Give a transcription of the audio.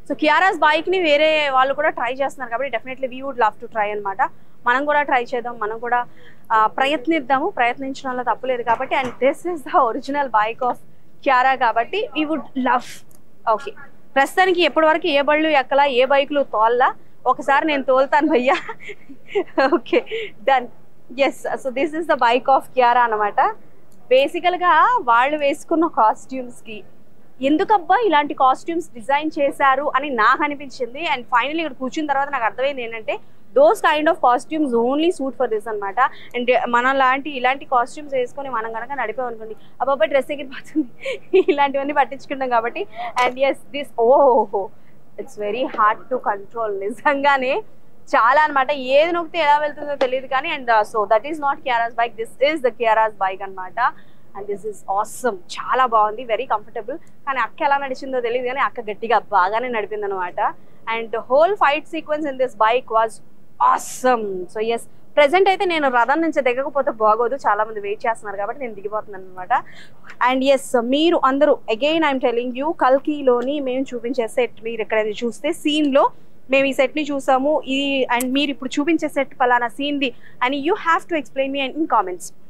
so కియారాస్ బైక్ని వేరే వాళ్ళు కూడా ట్రై చేస్తున్నారు కాబట్టి definitely we would love to try అనమాట మనం కూడా ట్రై చేద్దాం మనం కూడా ఆ, ప్రయత్నిద్దాము ప్రయత్నించడంలో తప్పులేదు కాబట్టి and this is the original bike of Kiara కాబట్టి వీ వుడ్ లవ్ ఓకే ప్రస్తుతానికి ఎప్పటి వరకు ఏ బళ్ళు ఎక్కలా ఏ బైకులు తోల్లా ఒకసారి నేను తోలుతాను భయ్యా okay done yes so this is the bike of Kiara అనమాట బేసికల్గా వాళ్ళు వేసుకున్న కాస్ట్యూమ్స్కి ఎందుకబ్బా ఇలాంటి కాస్ట్యూమ్స్ డిజైన్ చేశారు అని నాకు అనిపించింది అండ్ ఫైనల్ ఇక్కడ కూర్చున్న తర్వాత నాకు అర్థమైంది ఏంటంటే those kind of costumes only suit for this అనమాట అండ్ మన లాంటి ఇలాంటి కాస్ట్యూమ్స్ వేసుకొని మనం కనుక నడిపాం అనుకోండి అబ్బాబా డ్రెస్ ఎగిరిపోతుంది ఇలాంటివన్నీ పట్టించుకుంటాం కాబట్టి అండ్ ఎస్ దిస్ ఓహో it's very hard to control నిజంగానే చాలా అన్నమాట ఏది నొక్కితే ఎలా వెళ్తుందో తెలియదు కానీ and so that is not Kiara's bike this is the Kiara's bike అన్నమాట అండ్ దిస్ ఇస్ ఆసమ్ చాలా బాగుంది వెరీ కంఫర్టబుల్ కానీ అక్క ఎలా నడిచిందో తెలియదు కానీ అక్క గట్టిగా బాగానే నడిపింది అనమాట and whole fight sequence in this bike was awesome so yes present అయితే నేను రథం నుంచి దిగకపోతే బాగోదు చాలా మంది వెయిట్ చేస్తున్నారు కాబట్టి నేను దిగిపోతున్నాను అనమాట అండ్ ఎస్ మీరు అందరూ అగైన్ ఐఎమ్ టెలింగ్ యూ కల్కీలోని మేము చూపించే సెట్ మీరు ఇక్కడ చూస్తే సీన్లో మేము ఈ సెట్ని చూసాము ఇది అండ్ మీరు ఇప్పుడు చూపించే సెట్ పలానా సీన్ది అని you have to explain me in comments